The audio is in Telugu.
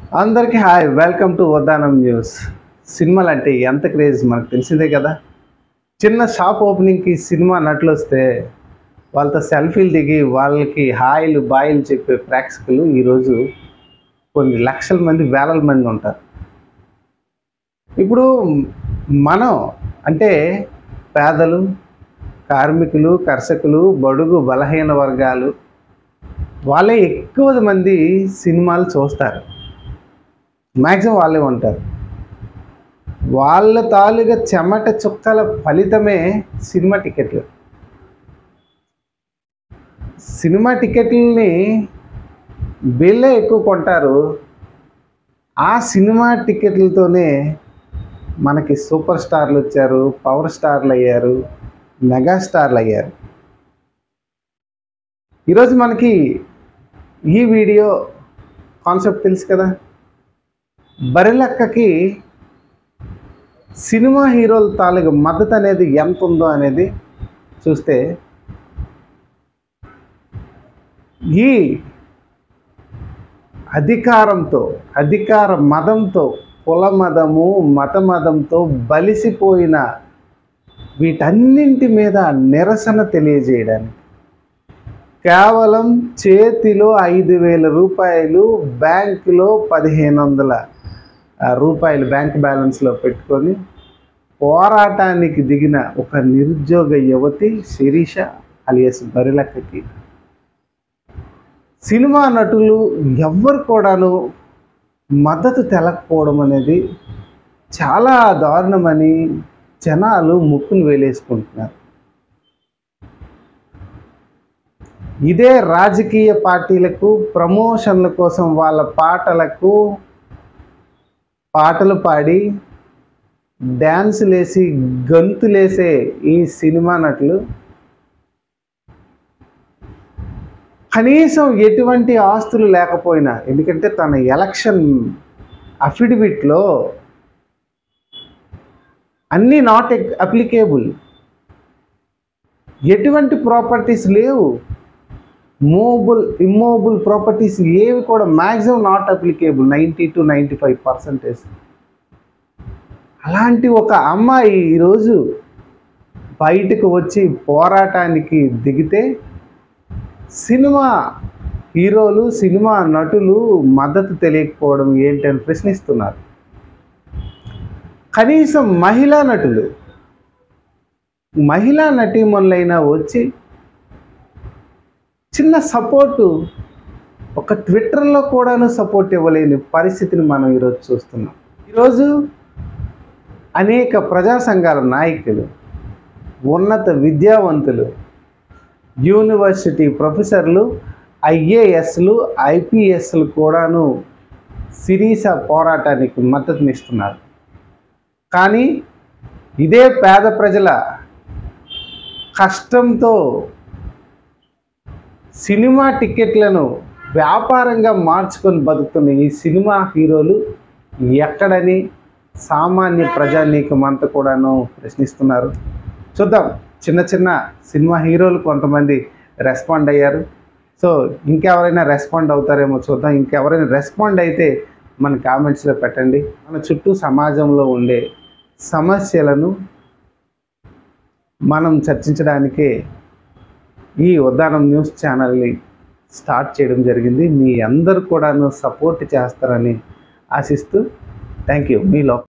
అందరికీ హాయ్ వెల్కమ్ టు వద్దానం న్యూస్ సినిమాలు అంటే ఎంత క్రేజ్ మనకు తెలిసిందే కదా చిన్న షాప్ ఓపెనింగ్కి సినిమా నటులు వస్తే వాళ్ళతో సెల్ఫీలు దిగి వాళ్ళకి హాయిలు బాయిలు చెప్పే ప్రేక్షకులు ఈరోజు కొన్ని లక్షల మంది వేల మంది ఉంటారు ఇప్పుడు మనం అంటే పేదలు కార్మికులు కర్షకులు బడుగు బలహీన వర్గాలు వాళ్ళే ఎక్కువ మంది సినిమాలు చూస్తారు మ్యాక్సిమం వాళ్ళే ఉంటారు వాళ్ళ తాలూగా చెమట చుక్కల ఫలితమే సినిమా టికెట్లు సినిమా టికెట్లని వీళ్ళే ఎక్కువ కొంటారు ఆ సినిమా టికెట్లతోనే మనకి సూపర్ స్టార్లు వచ్చారు పవర్ స్టార్లు అయ్యారు మెగాస్టార్లు అయ్యారు ఈరోజు మనకి ఈ వీడియో కాన్సెప్ట్ తెలుసు కదా బరిలక్కకి సినిమా హీరోల తాలూకు మద్దతు అనేది ఎంత ఉందో అనేది చూస్తే ఈ అధికారంతో అధికార మదంతో కుల మదము మత మదంతో బలిసిపోయిన వీటన్నింటి మీద నిరసన తెలియజేయడానికి కేవలం చేతిలో ఐదు వేల రూపాయలు బ్యాంకులో పదిహేను వందల ఆ, రూపాయలు బ్యాంక్ బ్యాలెన్స్లో పెట్టుకొని పోరాటానికి దిగిన ఒక నిరుద్యోగ యువతి శిరీష అలియస్ బరిలక్కకి సినిమా నటులు ఎవ్వరు కూడాను మద్దతు తెలకపోవడం అనేది చాలా దారుణమని జనాలు ముక్కులు వేలేసుకుంటున్నారు ఇదే రాజకీయ పార్టీలకు ప్రమోషన్ల కోసం వాళ్ళ పాటలకు పాటలు పాడి డ్యాన్సులేసి గంతులేసే ఈ సినిమా నటులు కనీసం ఎటువంటి ఆస్తులు లేకపోయినా ఎందుకంటే తన ఎలక్షన్ అఫిడవిట్లో అన్నీ నాట్ అప్లికేబుల్ ఎటువంటి ప్రాపర్టీస్ లేవు మూవబుల్ ఇమ్మూవబుల్ ప్రాపర్టీస్ ఏవి కూడా maximum not applicable ninety to ninety five percentage అలాంటి ఒక అమ్మాయి ఈరోజు బయటకు వచ్చి పోరాటానికి దిగితే సినిమా హీరోలు సినిమా నటులు మద్దతు తెలియకపోవడం ఏంటని ప్రశ్నిస్తున్నారు కనీసం మహిళా నటులు మహిళా నటీమణులైనా వచ్చి చిన్న సపోర్టు ఒక ట్విట్టర్లో కూడాను సపోర్ట్ ఇవ్వలేని పరిస్థితిని మనం ఈరోజు చూస్తున్నాం ఈరోజు అనేక ప్రజా సంఘాల నాయకులు ఉన్నత విద్యావంతులు యూనివర్సిటీ ప్రొఫెసర్లు ఐఏఎస్లు ఐపీఎస్లు కూడాను సిరీస పోరాటానికి మద్దతునిస్తున్నారు కానీ ఇదే పేద ప్రజల కష్టంతో సినిమా టికెట్లను వ్యాపారంగా మార్చుకొని బతుకుతున్న ఈ సినిమా హీరోలు ఎక్కడని సామాన్య ప్రజానీకం అంతా కూడాను ప్రశ్నిస్తున్నారు చూద్దాం చిన్న చిన్న సినిమా హీరోలు కొంతమంది రెస్పాండ్ అయ్యారు సో ఇంకెవరైనా రెస్పాండ్ అవుతారేమో చూద్దాం ఇంకెవరైనా రెస్పాండ్ అయితే మన కామెంట్స్లో పెట్టండి మన చుట్టూ సమాజంలో ఉండే సమస్యలను మనం చర్చించడానికే ఈ ఉద్దానం న్యూస్ ఛానల్ని స్టార్ట్ చేయడం జరిగింది మీ అందరు కూడాను సపోర్ట్ చేస్తారని ఆశిస్తూ థ్యాంక్ యూ మీలో